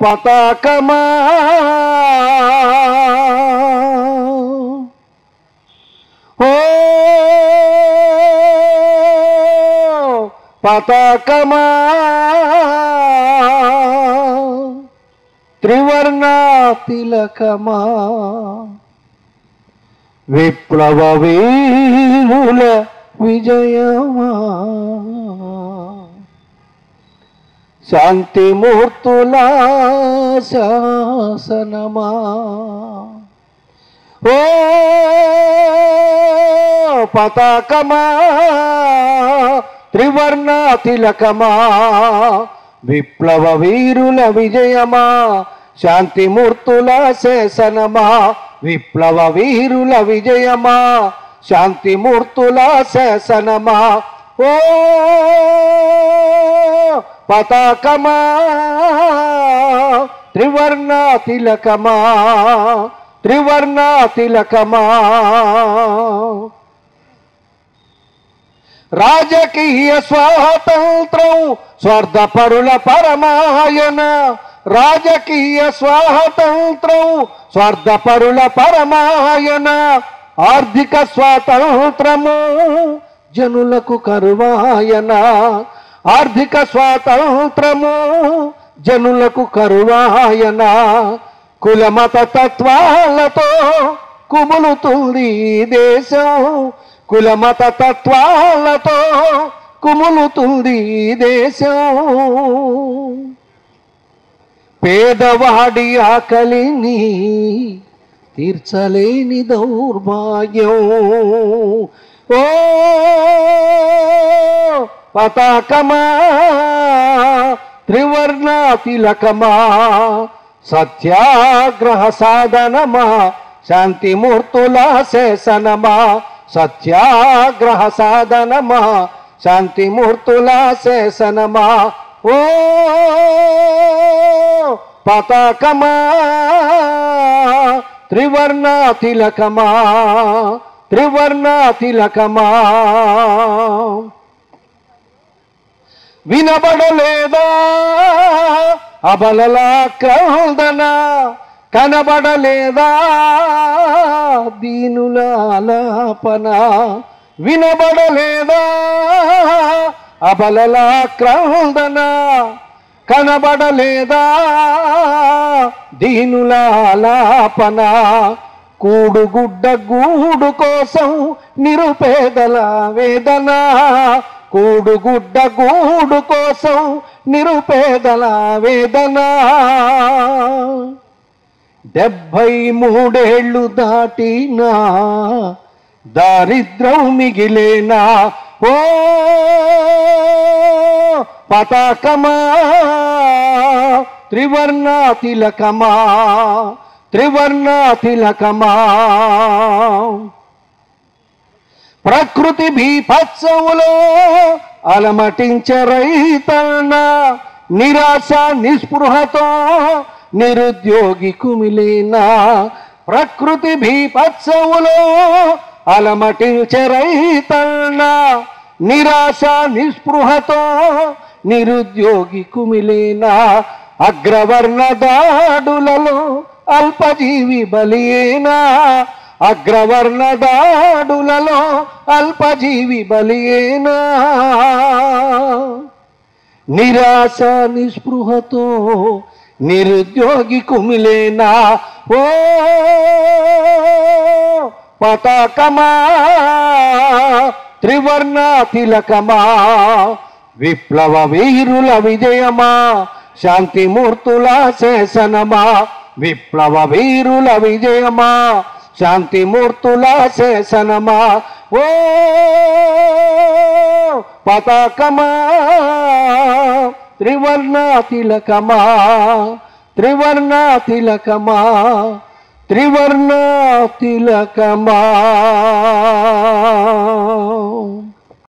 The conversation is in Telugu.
పతాకమా ఓ పతాకమా త్రివర్ణ తిలకమా విప్లవ వీరుల విజయమా శాంతిమూర్తుల శాసనమా ఓ పతాకమా త్రివర్ణ తిలకమా విప్లవ వీరుల విజయమా శాంతిమూర్తుల శాసనమా విప్లవ వీరుల విజయమా శాంతిమూర్తుల శాసనమా ఓ పతాకమా త్రివర్ణ తిలకమా త్రివర్ణ తిలకమా రాజకీయ స్వాతంత్రం స్వార్థపరుల పరమాయన రాజకీయ స్వాతంత్రం స్వార్థపరుల పరమాయన ఆర్థిక స్వాతంత్రము జనులకు కరువాయన ఆర్థిక స్వాతంత్రము జనులకు కరువాయన కులమత తత్వాలతో కుములుతుంది ఈ దేశం కులమత తత్వాలతో కుములుతుంది ఈ దేశం పేదవాడి ఆకలిని తీర్చలేని దౌర్భాగ్యం ఓ పతాకమా త్రివర్ణ తిలకమా సత్యాగ్రహ సాధనమా శాంతిమూర్తుల శేషనమా సత్యాగ్రహ సాధనమా శాంతిమూర్తుల శేషనమా ఓ పతాకమా త్రివర్ణ తిలకమా త్రివర్ణ తిలకమా వినబడలేదా అబలల క్రౌదన కనబడలేదా దీనుల ఆలాపన వినబడలేదా అబలల క్రౌదన కనబడలేదా దీనుల ఆలాపన కూడుగుడ్డ గూడు కోసం నిరుపేదల వేదన కూడుగుడ్డ గూడు కోసం నిరుపేదల వేదన డెబ్భై మూడేళ్లు దాటినా దారిద్రం మిగిలేనా ఓ పతాకమా త్రివర్ణ తిలకమా త్రివర్ణ తిలకమా ప్రకృతి భీభత్సములో అలమటించే రైతన్న నిరాశ నిస్పృహతో నిరుద్యోగి కుమిలేనా ప్రకృతి భీభత్సములో అలమటించే రైతన్న నిరాశ నిస్పృహతో నిరుద్యోగి కుమిలేనా అగ్రవర్ణ దాడులలో అల్పజీవి బలియేనా అగ్రవర్ణ దాడులలో అల్పజీవి బలియేనా నిరాశ నిస్పృహతో నిరుద్యోగి కుమిలేనా ఓ పతాకమా త్రివర్ణ తిలకమా విప్లవ వీరుల విజయమా శాంతిమూర్తుల శేషనమా విప్లవ వీరుల విజయమా శాంతిమూర్తుల శేషనమా ఓ పతాకమా త్రివర్ణ తిలకమా త్రివర్ణ తిలకమా త్రివర్ణ తిలకమా